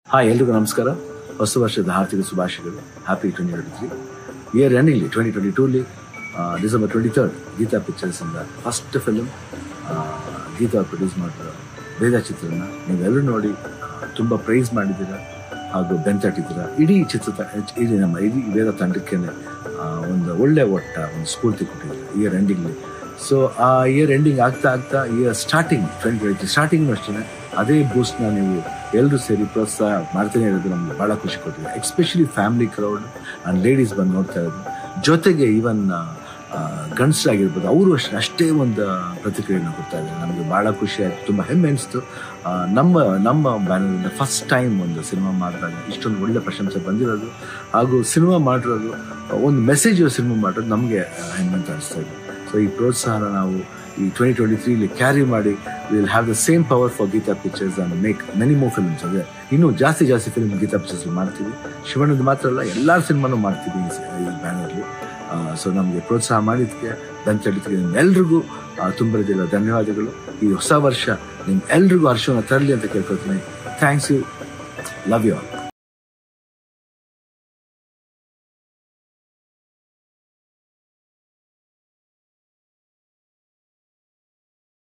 hi ಎಲ್ರಿಗೂ ನಮಸ್ಕಾರ ಹೊಸ ವರ್ಷದ ಆರ್ಥಿಕ ಶುಭಾಶಯಗಳು happy twenty twenty three year ಎಂಡಿಂಗ್ಲಿ ಟ್ವೆಂಟಿ ಟ್ವೆಂಟಿ ಟೂಲಿ December twenty third Geetha pictures ಇಂದ ಫಸ್ಟ್ ಫಿಲ್ಮ್ ಗೀತಾ ಪ್ರೊಡ್ಯೂಸ್ ಮಾಡಿರೋ ವೇದ ಚಿತ್ರನ ನೀವೆಲ್ಲರೂ ನೋಡಿ ಆ, ತುಂಬ ಪ್ರೈಸ್ ಮಾಡಿದ್ದೀರ ಹಾಗೂ ಬೆಂತಟ್ಟಿದ್ದೀರ ಇಡೀ ಚಿತ್ರ ಇಡೀ ನಮ್ಮ ಇಡೀ ವೇದ ತಂಡಕ್ಕೆ ಒಂದು ಒಳ್ಳೆ ಒಟ್ಟ ಒಂದು ಸ್ಫೂರ್ತಿ ಕೊಟ್ಟಿದ್ದೀರ ಇಯರ್ ಎಂಡಿಂಗ್ಲಿ ಸೊ ಆ ಇಯರ್ ಎಂಡಿಂಗ್ ಆಗ್ತಾ ಆಗ್ತಾ year starting twenty twenty starting ಅಷ್ಟೇ ಅದೇ ಬೂಸ್ಟ್ನ ನೀವು ಎಲ್ಲರೂ ಸೇರಿ ಪ್ರೋತ್ಸಾಹ ಮಾಡ್ತಾನೆ ಇರೋದು ನಮ್ಗೆ ಬಹಳ ಖುಷಿ ಕೊಟ್ಟಿದೆ especially family crowd and ladies ಬಂದು ನೋಡ್ತಾ ಇರೋದು ಜೊತೆಗೆ ಈವನ್ ಗಂಡಸರಾಗಿರ್ಬೋದು ಅವರು ಅಷ್ಟೇ ಅಷ್ಟೇ ಒಂದು ಪ್ರತಿಕ್ರಿಯೆಯನ್ನು ಕೊಡ್ತಾ ಇದ್ದಾರೆ ನಮಗೆ ಬಹಳ ಖುಷಿ ಆಯ್ತು ತುಂಬ ಹೆಮ್ಮೆ ಅನಿಸ್ತು ಆ, ನಮ್ಮ ನಮ್ಮ ಬ್ಯಾನರಿಂದ ಫಸ್ಟ್ ಟೈಮ್ ಒಂದು ಸಿನಿಮಾ ಮಾಡಿದಾಗ ಇಷ್ಟೊಂದು ಒಳ್ಳೆ ಪ್ರಶಂಸೆ ಬಂದಿರೋದು ಹಾಗೂ ಸಿನಿಮಾ ಮಾಡಿರೋದು ಒಂದು ಮೆಸೇಜ್ ಸಿನಿಮಾ ಮಾಡಿರೋದು ನಮಗೆ ಹೆಮ್ಮೆ ಅಂತ ಅನಿಸ್ತಾ ಇದೆ ಸೊ ಈ ಪ್ರೋತ್ಸಾಹನ ನಾವು ಈ ಟ್ವೆಂಟಿ ಟ್ವೆಂಟಿ ತ್ರೀಲಿ ಕ್ಯಾರಿ ಮಾಡಿ will have the same power for Geetha pictures and make many more films ಅದೇ ಇನ್ನೂ ಜಾಸ್ತಿ ಜಾಸ್ತಿ ಫಿಲ್ಮ್ ಗೀತಾ ಪಿಕ್ಚರ್ಸ್ ಮಾಡ್ತೀವಿ ಶಿವಣ್ಣದ ಮಾತ್ರ ಅಲ್ಲ ಎಲ್ಲ ಸಿನಿಮಾನು ಮಾಡ್ತೀವಿ ಈ ಸ- ಈ ಬ್ಯಾನರ್ಲಿ ಸೊ ನಮಗೆ ಪ್ರೋತ್ಸಾಹ ಮಾಡಿದ್ದಕ್ಕೆ ಬೆಂತಡಿದ್ದಕ್ಕೆ ನಿಮ್ಮೆಲ್ರಿಗೂ ತುಂಬ ರೀತಿಯ ಧನ್ಯವಾದಗಳು ಈ ಹೊಸ ವರ್ಷ ನಿಮ್ ಎಲ್ರಿಗೂ ಹರ್ಷವನ್ನು ತರಲಿ ಅಂತ ಕೇಳ್ಕೊತೀನಿ thanks you love you all